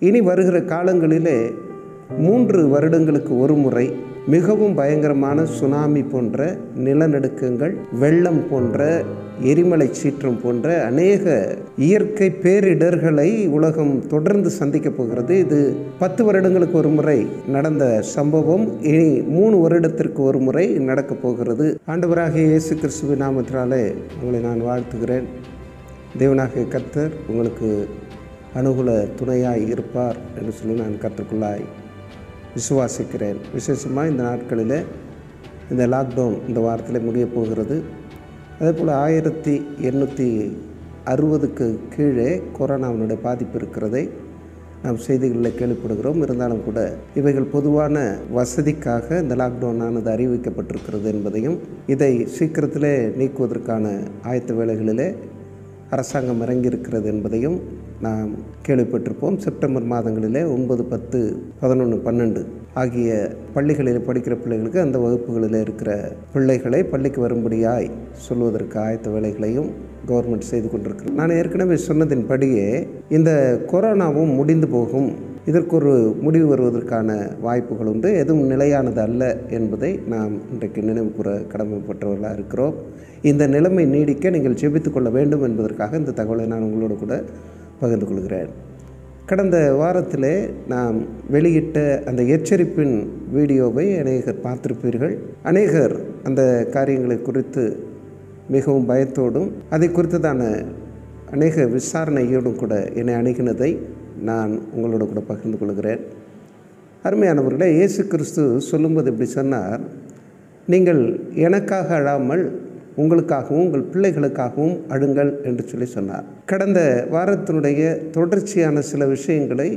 இனி வருகிற காலங்களிலே மூன்று வருடங்களுக்கு ஒரு முறை மிகவும் பயங்கரமான சுனாமி போன்ற நிலநடுக்கங்கள் வெள்ளம் போன்ற எரிமலை சீற்றம் போன்ற அநேக இயற்கை பேரிடர்களை உலகம் தொடர்ந்து சந்திக்கப் போகிறது இது பத்து வருடங்களுக்கு ஒரு முறை நடந்த சம்பவம் இனி மூணு வருடத்திற்கு ஒரு முறை நடக்கப் போகிறது ஆண்டவராகிய இயேசு கிறிஸ்துவின் நாமத்தினாலே உங்களை நான் வாழ்த்துகிறேன் தேவனாகிய கர்த்தர் உங்களுக்கு அனுகூல துணையாய் இருப்பார் என்று சொல்லி நான் கற்றுக்குள்ளாய் விசுவாசிக்கிறேன் விசேஷமாக இந்த நாட்களில் இந்த லாக்டவுன் இந்த வாரத்தில் முடிய போகிறது அதே போல் ஆயிரத்தி எண்ணூற்றி அறுபதுக்கு கீழே கொரோனாவினுடைய பாதிப்பு இருக்கிறதை நாம் செய்திகளில் கேள்விப்படுகிறோம் இருந்தாலும் கூட இவைகள் பொதுவான வசதிக்காக இந்த லாக்டவுனானது அறிவிக்கப்பட்டிருக்கிறது என்பதையும் இதை சீக்கிரத்திலே நீக்குவதற்கான ஆயத்த வேலைகளிலே அரசாங்கம் இறங்கியிருக்கிறது என்பதையும் நாம் கேள்விப்பட்டிருப்போம் செப்டம்பர் மாதங்களிலே ஒன்பது பத்து பதினொன்று பன்னெண்டு ஆகிய பள்ளிகளில் படிக்கிற பிள்ளைகளுக்கு அந்த வகுப்புகளில் இருக்கிற பிள்ளைகளை பள்ளிக்கு வரும்படியாய் சொல்வதற்கு ஆயத்த வேலைகளையும் கவர்மெண்ட் செய்து கொண்டிருக்கிறது நான் ஏற்கனவே சொன்னதின்படியே இந்த கொரோனாவும் முடிந்து போகும் இதற்கு ஒரு முடிவு வருவதற்கான வாய்ப்புகள் உண்டு எதுவும் நிலையானது அல்ல என்பதை நாம் இன்றைக்கு நினைவு கூற கடமைப்பட்டவர்களாக இருக்கிறோம் இந்த நிலைமை நீடிக்க நீங்கள் ஜெபித்துக் கொள்ள வேண்டும் என்பதற்காக இந்த தகவலை நான் உங்களோடு கூட பகிர்ந்து கொள்கிறேன் கடந்த வாரத்திலே நாம் வெளியிட்ட அந்த எச்சரிப்பின் வீடியோவை அநேகர் பார்த்திருப்பீர்கள் அநேகர் அந்த காரியங்களை குறித்து மிகவும் பயத்தோடும் அதை குறித்ததான அநேக விசாரணையோடும் கூட என்னை அணுகினதை நான் உங்களோட கூட பகிர்ந்து கொள்கிறேன் அருமையானவர்களே இயேசு கிறிஸ்து சொல்லும்போது இப்படி சொன்னார் நீங்கள் எனக்காக அழாமல் உங்களுக்காகவும் உங்கள் பிள்ளைகளுக்காகவும் அழுங்கள் என்று சொல்லி சொன்னார் கடந்த வாரத்தினுடைய தொடர்ச்சியான சில விஷயங்களை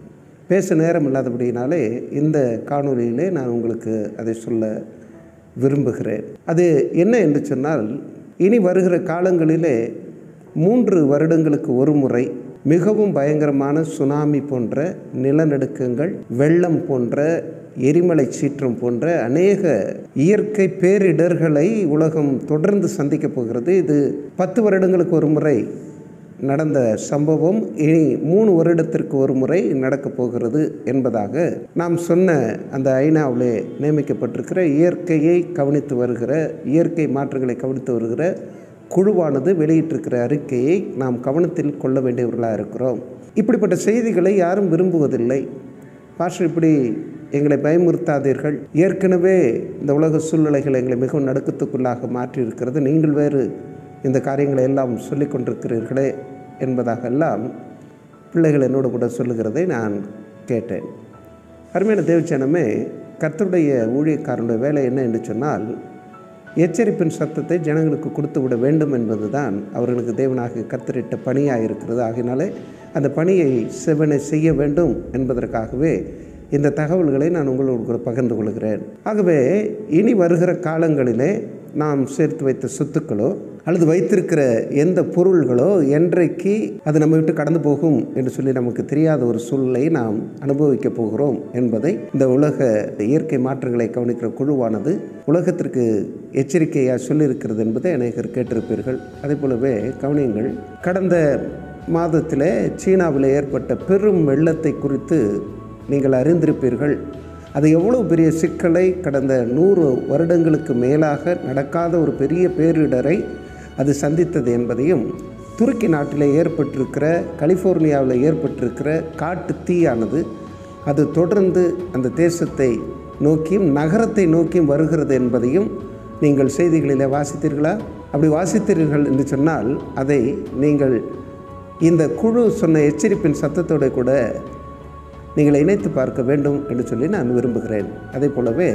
பேச நேரம் இல்லாதபடியினாலே இந்த காணொலியிலே நான் உங்களுக்கு அதை சொல்ல விரும்புகிறேன் அது என்ன என்று சொன்னால் இனி வருகிற காலங்களிலே மூன்று வருடங்களுக்கு ஒரு முறை மிகவும் பயங்கரமான சுனாமி போன்ற நிலநடுக்கங்கள் வெள்ளம் போன்ற எரிமலை சீற்றம் போன்ற அநேக இயற்கை பேரிடர்களை உலகம் தொடர்ந்து சந்திக்கப் போகிறது இது பத்து வருடங்களுக்கு ஒரு முறை நடந்த சம்பவம் இனி மூணு வருடத்திற்கு ஒரு முறை நடக்கப் போகிறது என்பதாக நாம் சொன்ன அந்த ஐநாவிலே நியமிக்கப்பட்டிருக்கிற இயற்கையை கவனித்து வருகிற இயற்கை மாற்றங்களை கவனித்து வருகிற குழுவானது வெளியிட்டிருக்கிற அறிக்கையை நாம் கவனத்தில் கொள்ள வேண்டியவர்களாக இருக்கிறோம் இப்படிப்பட்ட செய்திகளை யாரும் விரும்புவதில்லை பாஸ்டர் இப்படி எங்களை பயமுறுத்தாதீர்கள் ஏற்கனவே இந்த உலக சூழ்நிலைகள் எங்களை மிகவும் நடுக்கத்துக்குள்ளாக மாற்றியிருக்கிறது நீங்கள் வேறு இந்த காரியங்களை எல்லாம் சொல்லி கொண்டிருக்கிறீர்களே என்பதாக எல்லாம் பிள்ளைகள் என்னோடு கூட சொல்லுகிறதை நான் கேட்டேன் அருமையான தேவச்சனமே கர்த்தருடைய ஊழியக்காரனுடைய வேலை என்ன என்று சொன்னால் எச்சரிப்பின் சத்தத்தை ஜனங்களுக்கு கொடுத்து விட வேண்டும் என்பதுதான் அவர்களுக்கு தேவனாக கர்த்தரிட்ட பணியாக இருக்கிறது ஆகினாலே அந்த பணியை செவனை செய்ய வேண்டும் என்பதற்காகவே இந்த தகவல்களை நான் உங்களோடு கூட பகிர்ந்து கொள்கிறேன் ஆகவே இனி வருகிற காலங்களிலே நாம் சேர்த்து வைத்த சொத்துக்களோ அல்லது வைத்திருக்கிற எந்த பொருள்களோ என்றைக்கு அது நம்ம விட்டு கடந்து போகும் என்று சொல்லி நமக்கு தெரியாத ஒரு சூழ்நிலை நாம் அனுபவிக்க போகிறோம் என்பதை இந்த உலக இயற்கை மாற்றங்களை கவனிக்கிற குழுவானது உலகத்திற்கு எச்சரிக்கையாக சொல்லியிருக்கிறது என்பதை அநேகர் கேட்டிருப்பீர்கள் அதே போலவே கவனியங்கள் கடந்த மாதத்தில் சீனாவில் ஏற்பட்ட பெரும் வெள்ளத்தை குறித்து நீங்கள் அறிந்திருப்பீர்கள் அது எவ்வளோ பெரிய சிக்கலை கடந்த நூறு வருடங்களுக்கு மேலாக நடக்காத ஒரு பெரிய பேரிடரை அது சந்தித்தது என்பதையும் துருக்கி நாட்டில் ஏற்பட்டிருக்கிற கலிஃபோர்னியாவில் ஏற்பட்டிருக்கிற காட்டு தீயானது அது தொடர்ந்து அந்த தேசத்தை நோக்கியும் நகரத்தை நோக்கியும் வருகிறது என்பதையும் நீங்கள் செய்திகளில் வாசித்தீர்களா அப்படி வாசித்தீர்கள் என்று சொன்னால் அதை நீங்கள் இந்த குழு சொன்ன எச்சரிப்பின் சத்தத்தோடு கூட நீங்கள் இணைத்து பார்க்க வேண்டும் என்று சொல்லி நான் விரும்புகிறேன் அதே போலவே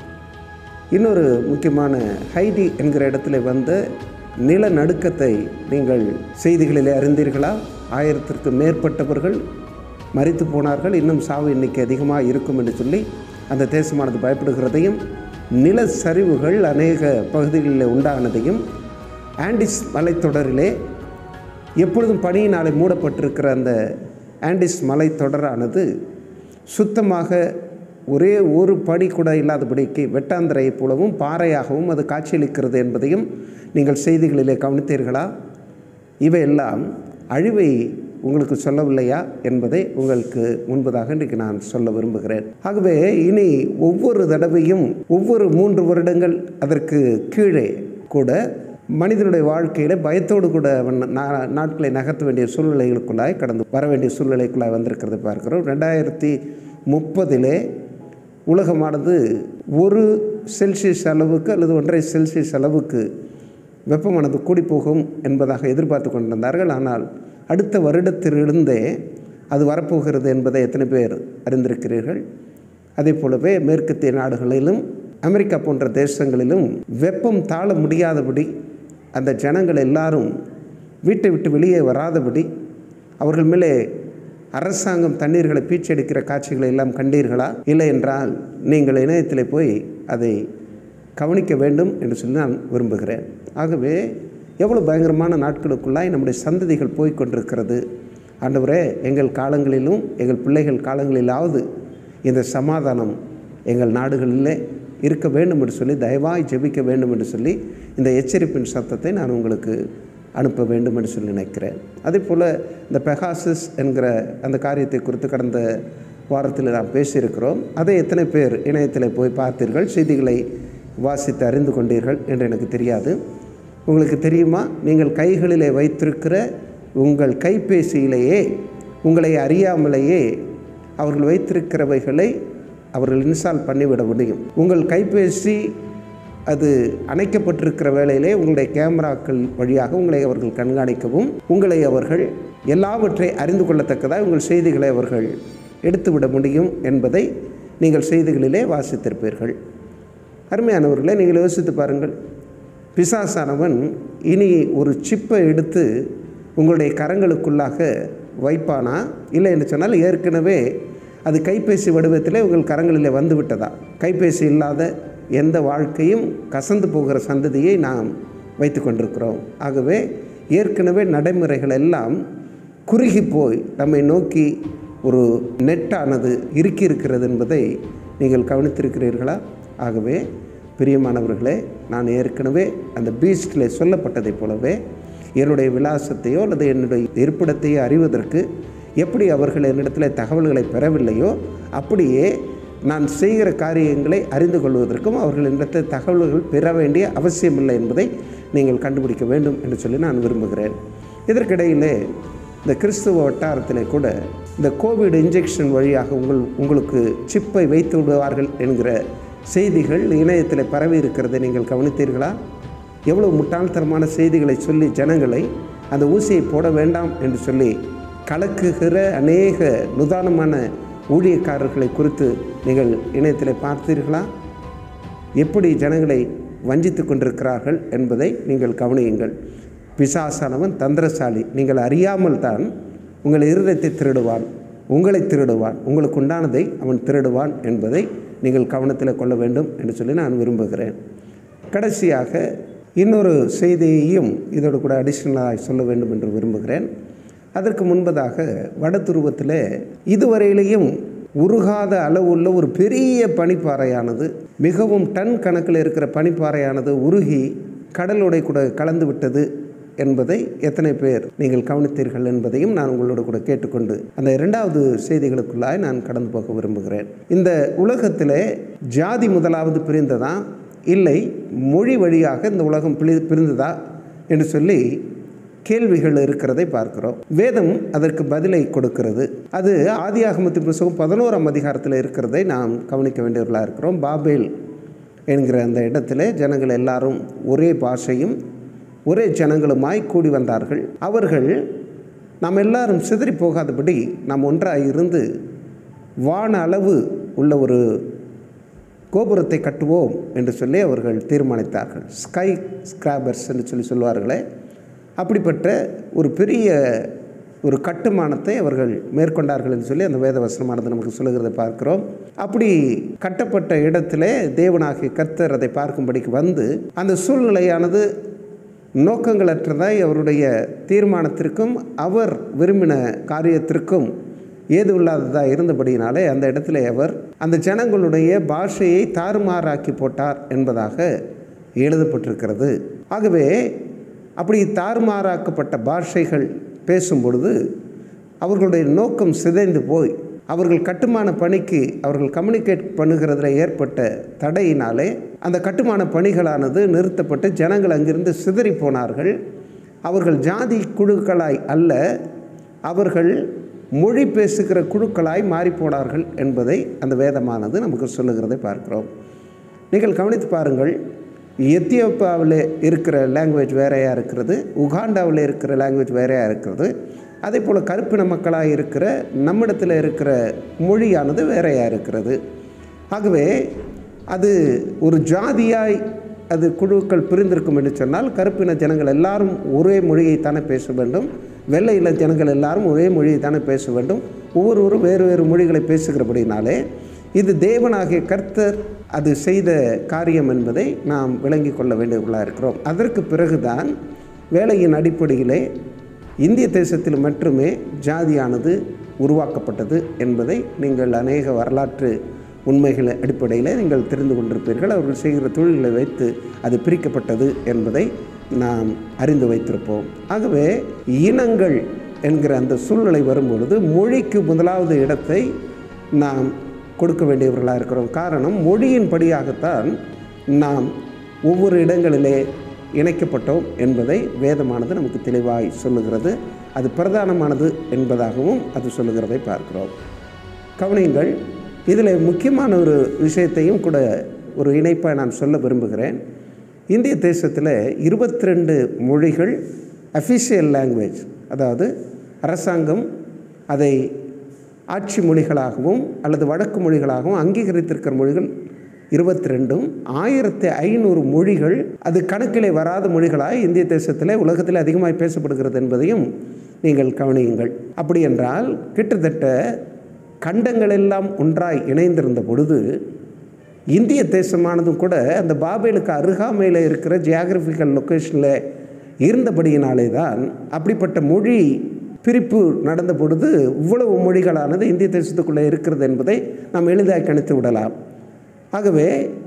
இன்னொரு முக்கியமான ஹைடி என்கிற இடத்துல வந்த நிலநடுக்கத்தை நீங்கள் செய்திகளிலே அறிந்தீர்களா ஆயிரத்திற்கு மேற்பட்டவர்கள் மறித்து போனார்கள் இன்னும் சாவு எண்ணிக்கை அதிகமாக இருக்கும் என்று சொல்லி அந்த தேசமானது பயப்படுகிறதையும் நில சரிவுகள் அநேக பகுதிகளில் உண்டானதையும் ஆண்டிஸ் மலைத்தொடரிலே எப்பொழுதும் பனியினாலே மூடப்பட்டிருக்கிற அந்த ஆண்டிஸ் மலைத்தொடரானது சுத்தமாக ஒரே ஒரு படி கூட இல்லாதபடிக்கு வெட்டாந்தரையைப் போலவும் பாறையாகவும் அது காட்சியளிக்கிறது என்பதையும் நீங்கள் செய்திகளிலே கவனித்தீர்களா இவையெல்லாம் அழிவை உங்களுக்கு சொல்லவில்லையா என்பதை உங்களுக்கு முன்பதாக இன்றைக்கு நான் சொல்ல விரும்புகிறேன் ஆகவே இனி ஒவ்வொரு தடவையும் ஒவ்வொரு மூன்று வருடங்கள் அதற்கு கீழே கூட மனிதனுடைய வாழ்க்கையில் பயத்தோடு கூட அவன் நா- நாட்களை நகர்த்த வேண்டிய சூழ்நிலைகளுக்குள்ளாய் கடந்து வர வேண்டிய சூழ்நிலைக்குள்ளாய் வந்திருக்கிறதை பார்க்கிறோம் ரெண்டாயிரத்தி முப்பதிலே உலகமானது ஒரு செல்சியஸ் அளவுக்கு அல்லது ஒன்றரை செல்சியஸ் அளவுக்கு வெப்பமானது கூடி போகும் என்பதாக எதிர்பார்த்து கொண்டிருந்தார்கள் ஆனால் அடுத்த வருடத்திலிருந்தே அது வரப்போகிறது என்பதை எத்தனை பேர் அறிந்திருக்கிறீர்கள் அதே போலவே மேற்கத்திய நாடுகளிலும் அமெரிக்கா போன்ற தேசங்களிலும் வெப்பம் தாழ முடியாதபடி அந்த ஜனங்கள் எல்லாரும் வீட்டை விட்டு வெளியே வராதபடி அவர்கள் மேலே அரசாங்கம் தண்ணீர்களை பீச்செடுக்கிற காட்சிகளை எல்லாம் கண்டீர்களா இல்லை என்றால் நீங்கள் இணையத்தில் போய் அதை கவனிக்க வேண்டும் என்று சொல்லி நான் விரும்புகிறேன் ஆகவே எவ்வளோ பயங்கரமான நாட்களுக்குள்ளாய் நம்முடைய சந்ததிகள் போய் கொண்டிருக்கிறது ஆண்டவரே எங்கள் காலங்களிலும் எங்கள் பிள்ளைகள் காலங்களிலாவது இந்த சமாதானம் எங்கள் நாடுகளிலே இருக்க வேண்டும் என்று சொல்லி தயவாய் ஜெபிக்க வேண்டும் என்று சொல்லி இந்த எச்சரிப்பின் சத்தத்தை நான் உங்களுக்கு அனுப்ப வேண்டும் என்று சொல்லி நினைக்கிறேன் அதே போல் இந்த பெகாசஸ் என்கிற அந்த காரியத்தை குறித்து கடந்த வாரத்தில் நாம் பேசியிருக்கிறோம் அதை எத்தனை பேர் இணையத்தில் போய் பார்த்தீர்கள் செய்திகளை வாசித்து அறிந்து கொண்டீர்கள் என்று எனக்கு தெரியாது உங்களுக்கு தெரியுமா நீங்கள் கைகளிலே வைத்திருக்கிற உங்கள் கைபேசியிலேயே உங்களை அறியாமலேயே அவர்கள் வைத்திருக்கிறவைகளை அவர்கள் இன்ஸ்டால் பண்ணிவிட முடியும் உங்கள் கைபேசி அது அணைக்கப்பட்டிருக்கிற வேளையிலே உங்களுடைய கேமராக்கள் வழியாக உங்களை அவர்கள் கண்காணிக்கவும் உங்களை அவர்கள் எல்லாவற்றை அறிந்து கொள்ளத்தக்கதாக உங்கள் செய்திகளை அவர்கள் எடுத்துவிட முடியும் என்பதை நீங்கள் செய்திகளிலே வாசித்திருப்பீர்கள் அருமையானவர்களே நீங்கள் யோசித்து பாருங்கள் பிசாசானவன் இனி ஒரு சிப்பை எடுத்து உங்களுடைய கரங்களுக்குள்ளாக வைப்பானா இல்லை என்று சொன்னால் ஏற்கனவே அது கைபேசி வடிவத்தில் உங்கள் கரங்களில் வந்து விட்டதா கைபேசி இல்லாத எந்த வாழ்க்கையும் கசந்து போகிற சந்ததியை நாம் வைத்து கொண்டிருக்கிறோம் ஆகவே ஏற்கனவே நடைமுறைகள் எல்லாம் குறுகி போய் நம்மை நோக்கி ஒரு நெட்டானது இறுக்கி இருக்கிறது என்பதை நீங்கள் கவனித்திருக்கிறீர்களா ஆகவே பிரியமானவர்களே நான் ஏற்கனவே அந்த பீஸ்டில் சொல்லப்பட்டதைப் போலவே என்னுடைய விலாசத்தையோ அல்லது என்னுடைய இருப்பிடத்தையோ அறிவதற்கு எப்படி அவர்கள் என்னிடத்தில் தகவல்களை பெறவில்லையோ அப்படியே நான் செய்கிற காரியங்களை அறிந்து கொள்வதற்கும் அவர்கள் என்னிடத்தில் தகவல்கள் பெற வேண்டிய அவசியமில்லை என்பதை நீங்கள் கண்டுபிடிக்க வேண்டும் என்று சொல்லி நான் விரும்புகிறேன் இதற்கிடையிலே இந்த கிறிஸ்துவ வட்டாரத்திலே கூட இந்த கோவிட் இன்ஜெக்ஷன் வழியாக உங்கள் உங்களுக்கு சிப்பை வைத்து விடுவார்கள் என்கிற செய்திகள் இணையத்தில் பரவி இருக்கிறதை நீங்கள் கவனித்தீர்களா எவ்வளவு முட்டாள்தனமான செய்திகளை சொல்லி ஜனங்களை அந்த ஊசியை போட வேண்டாம் என்று சொல்லி கலக்குகிற அநேக நுதானமான ஊழியக்காரர்களை குறித்து நீங்கள் இணையத்தில் பார்த்தீர்களா எப்படி ஜனங்களை வஞ்சித்து கொண்டிருக்கிறார்கள் என்பதை நீங்கள் கவனியுங்கள் பிசாசானவன் தந்திரசாலி நீங்கள் அறியாமல் தான் உங்கள் இருதயத்தை திருடுவான் உங்களை திருடுவான் உங்களுக்கு உண்டானதை அவன் திருடுவான் என்பதை நீங்கள் கவனத்தில் கொள்ள வேண்டும் என்று சொல்லி நான் விரும்புகிறேன் கடைசியாக இன்னொரு செய்தியையும் இதோடு கூட அடிஷ்னலாக சொல்ல வேண்டும் என்று விரும்புகிறேன் அதற்கு முன்பதாக வட துருவத்தில் இதுவரையிலேயும் உருகாத அளவுள்ள ஒரு பெரிய பனிப்பாறையானது மிகவும் டன் கணக்கில் இருக்கிற பனிப்பாறையானது உருகி கடலோடை கூட கலந்து விட்டது என்பதை எத்தனை பேர் நீங்கள் கவனித்தீர்கள் என்பதையும் நான் உங்களோட கூட கேட்டுக்கொண்டு அந்த இரண்டாவது செய்திகளுக்குள்ளாய் நான் கடந்து போக விரும்புகிறேன் இந்த உலகத்திலே ஜாதி முதலாவது பிரிந்ததா இல்லை மொழி வழியாக இந்த உலகம் பிரி பிரிந்ததா என்று சொல்லி கேள்விகள் இருக்கிறதை பார்க்கிறோம் வேதம் அதற்கு பதிலை கொடுக்கிறது அது ஆதியாகமத்தின் புஸ்தகம் பதினோராம் அதிகாரத்தில் இருக்கிறதை நாம் கவனிக்க வேண்டியவர்களாக இருக்கிறோம் பாபேல் என்கிற அந்த இடத்துல ஜனங்கள் எல்லாரும் ஒரே பாஷையும் ஒரே ஜனங்களுமாய் கூடி வந்தார்கள் அவர்கள் நாம் எல்லாரும் சிதறி போகாதபடி நாம் ஒன்றாக இருந்து வான அளவு உள்ள ஒரு கோபுரத்தை கட்டுவோம் என்று சொல்லி அவர்கள் தீர்மானித்தார்கள் ஸ்கை ஸ்கிராபர்ஸ் என்று சொல்லி சொல்வார்களே அப்படிப்பட்ட ஒரு பெரிய ஒரு கட்டுமானத்தை அவர்கள் மேற்கொண்டார்கள் என்று சொல்லி அந்த வேத வசனமானது நமக்கு சொல்லுகிறதை பார்க்கிறோம் அப்படி கட்டப்பட்ட இடத்திலே தேவனாகிய கர்த்தர் அதை பார்க்கும்படிக்கு வந்து அந்த சூழ்நிலையானது நோக்கங்களற்றதாய் அவருடைய தீர்மானத்திற்கும் அவர் விரும்பின காரியத்திற்கும் ஏது இல்லாததாக இருந்தபடியினாலே அந்த இடத்துல அவர் அந்த ஜனங்களுடைய பாஷையை தாறுமாறாக்கி போட்டார் என்பதாக எழுதப்பட்டிருக்கிறது ஆகவே அப்படி தாறுமாறாக்கப்பட்ட பாஷைகள் பேசும் பொழுது அவர்களுடைய நோக்கம் சிதைந்து போய் அவர்கள் கட்டுமான பணிக்கு அவர்கள் கம்யூனிகேட் பண்ணுகிறதுல ஏற்பட்ட தடையினாலே அந்த கட்டுமான பணிகளானது நிறுத்தப்பட்டு ஜனங்கள் அங்கிருந்து சிதறி போனார்கள் அவர்கள் ஜாதி குழுக்களாய் அல்ல அவர்கள் மொழி பேசுகிற குழுக்களாய் மாறி போனார்கள் என்பதை அந்த வேதமானது நமக்கு சொல்லுகிறதை பார்க்கிறோம் நீங்கள் கவனித்து பாருங்கள் எத்தியோப்பியாவில் இருக்கிற லாங்குவேஜ் வேறையாக இருக்கிறது உகாண்டாவில் இருக்கிற லாங்குவேஜ் வேறையாக இருக்கிறது அதே போல் கருப்பின மக்களாக இருக்கிற நம்மிடத்தில் இருக்கிற மொழியானது வேறையாக இருக்கிறது ஆகவே அது ஒரு ஜாதியாய் அது குழுக்கள் பிரிந்திருக்கும் என்று சொன்னால் கருப்பின ஜனங்கள் எல்லாரும் ஒரே மொழியைத்தானே பேச வேண்டும் வெள்ளை இன ஜனங்கள் எல்லாரும் ஒரே மொழியைத்தானே பேச வேண்டும் ஒவ்வொருவரும் வேறு வேறு மொழிகளை பேசுகிறபடினாலே இது தேவனாகிய கர்த்தர் அது செய்த காரியம் என்பதை நாம் விளங்கி கொள்ள வேண்டியவர்களாக இருக்கிறோம் அதற்கு பிறகுதான் வேலையின் அடிப்படையிலே இந்திய தேசத்தில் மட்டுமே ஜாதியானது உருவாக்கப்பட்டது என்பதை நீங்கள் அநேக வரலாற்று உண்மைகள் அடிப்படையில் நீங்கள் தெரிந்து கொண்டிருப்பீர்கள் அவர்கள் செய்கிற தொழில்களை வைத்து அது பிரிக்கப்பட்டது என்பதை நாம் அறிந்து வைத்திருப்போம் ஆகவே இனங்கள் என்கிற அந்த சூழ்நிலை வரும்பொழுது மொழிக்கு முதலாவது இடத்தை நாம் கொடுக்க வேண்டியவர்களாக இருக்கிறோம் காரணம் மொழியின் படியாகத்தான் நாம் ஒவ்வொரு இடங்களிலே இணைக்கப்பட்டோம் என்பதை வேதமானது நமக்கு தெளிவாய் சொல்லுகிறது அது பிரதானமானது என்பதாகவும் அது சொல்லுகிறதை பார்க்கிறோம் கவனியுங்கள் இதில் முக்கியமான ஒரு விஷயத்தையும் கூட ஒரு இணைப்பாக நான் சொல்ல விரும்புகிறேன் இந்திய தேசத்தில் இருபத்தி ரெண்டு மொழிகள் அஃபிஷியல் லாங்குவேஜ் அதாவது அரசாங்கம் அதை ஆட்சி மொழிகளாகவும் அல்லது வழக்கு மொழிகளாகவும் அங்கீகரித்திருக்கிற மொழிகள் இருபத்தி ரெண்டும் ஆயிரத்தி ஐநூறு மொழிகள் அது கணக்கிலே வராத மொழிகளாக இந்திய தேசத்தில் உலகத்தில் அதிகமாக பேசப்படுகிறது என்பதையும் நீங்கள் கவனியுங்கள் அப்படி என்றால் கிட்டத்தட்ட கண்டங்கள் எல்லாம் ஒன்றாய் இணைந்திருந்த பொழுது இந்திய தேசமானதும் கூட அந்த பாபேலுக்கு அருகாமையில் இருக்கிற ஜியாகிரபிக்கல் லொக்கேஷனில் இருந்தபடியினாலே தான் அப்படிப்பட்ட மொழி பிரிப்பு நடந்த பொழுது இவ்வளவு மொழிகளானது இந்திய தேசத்துக்குள்ளே இருக்கிறது என்பதை நாம் எளிதாக கணித்து விடலாம் ஆகவே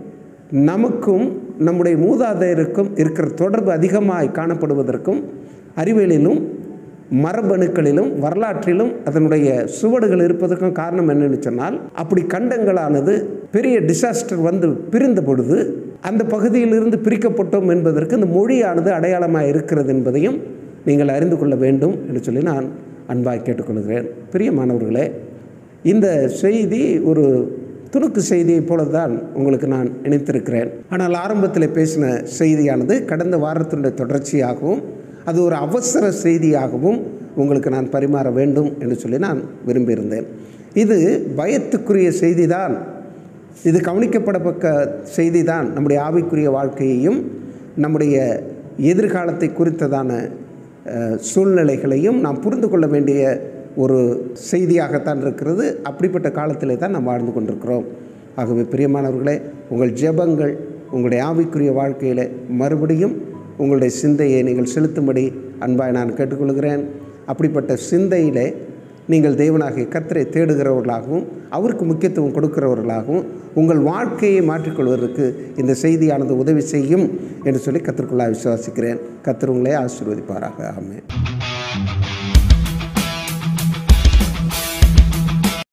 நமக்கும் நம்முடைய மூதாதையருக்கும் இருக்கிற தொடர்பு அதிகமாய் காணப்படுவதற்கும் அறிவியலிலும் மரபணுக்களிலும் வரலாற்றிலும் அதனுடைய சுவடுகள் இருப்பதற்கும் காரணம் என்னன்னு சொன்னால் அப்படி கண்டங்களானது பெரிய டிசாஸ்டர் வந்து பிரிந்த பொழுது அந்த பகுதியிலிருந்து பிரிக்கப்பட்டோம் என்பதற்கு இந்த மொழியானது அடையாளமாக இருக்கிறது என்பதையும் நீங்கள் அறிந்து கொள்ள வேண்டும் என்று சொல்லி நான் அன்பாக கேட்டுக்கொள்கிறேன் பிரியமானவர்களே இந்த செய்தி ஒரு துணுக்கு செய்தியைப் போல தான் உங்களுக்கு நான் இணைத்திருக்கிறேன் ஆனால் ஆரம்பத்தில் பேசின செய்தியானது கடந்த வாரத்தினுடைய தொடர்ச்சியாகவும் அது ஒரு அவசர செய்தியாகவும் உங்களுக்கு நான் பரிமாற வேண்டும் என்று சொல்லி நான் விரும்பியிருந்தேன் இது பயத்துக்குரிய செய்தி தான் இது கவனிக்கப்படப்பக்க செய்தி தான் நம்முடைய ஆவிக்குரிய வாழ்க்கையையும் நம்முடைய எதிர்காலத்தை குறித்ததான அஹ், சூழ்நிலைகளையும் நாம் புரிந்து கொள்ள வேண்டிய ஒரு செய்தியாகத்தான் இருக்கிறது அப்படிப்பட்ட காலத்திலே தான் நாம் வாழ்ந்து கொண்டிருக்கிறோம் ஆகவே பிரியமானவர்களே உங்கள் ஜெபங்கள் உங்களுடைய ஆவிக்குரிய வாழ்க்கையில் மறுபடியும் உங்களுடைய சிந்தையை நீங்கள் செலுத்தும்படி அன்பாய் நான் கேட்டுக்கொள்கிறேன் அப்படிப்பட்ட சிந்தையிலே நீங்கள் தேவனாகிய கர்த்தரை தேடுகிறவர்களாகவும் அவருக்கு முக்கியத்துவம் கொடுக்கிறவர்களாகவும் உங்கள் வாழ்க்கையை மாற்றிக்கொள்வதற்கு இந்த செய்தியானது உதவி செய்யும் என்று சொல்லி கத்திற்குள்ளாக விசுவாசிக்கிறேன் கர்த்தர் உங்களை ஆசீர்வதிப்பாராக ஆமென்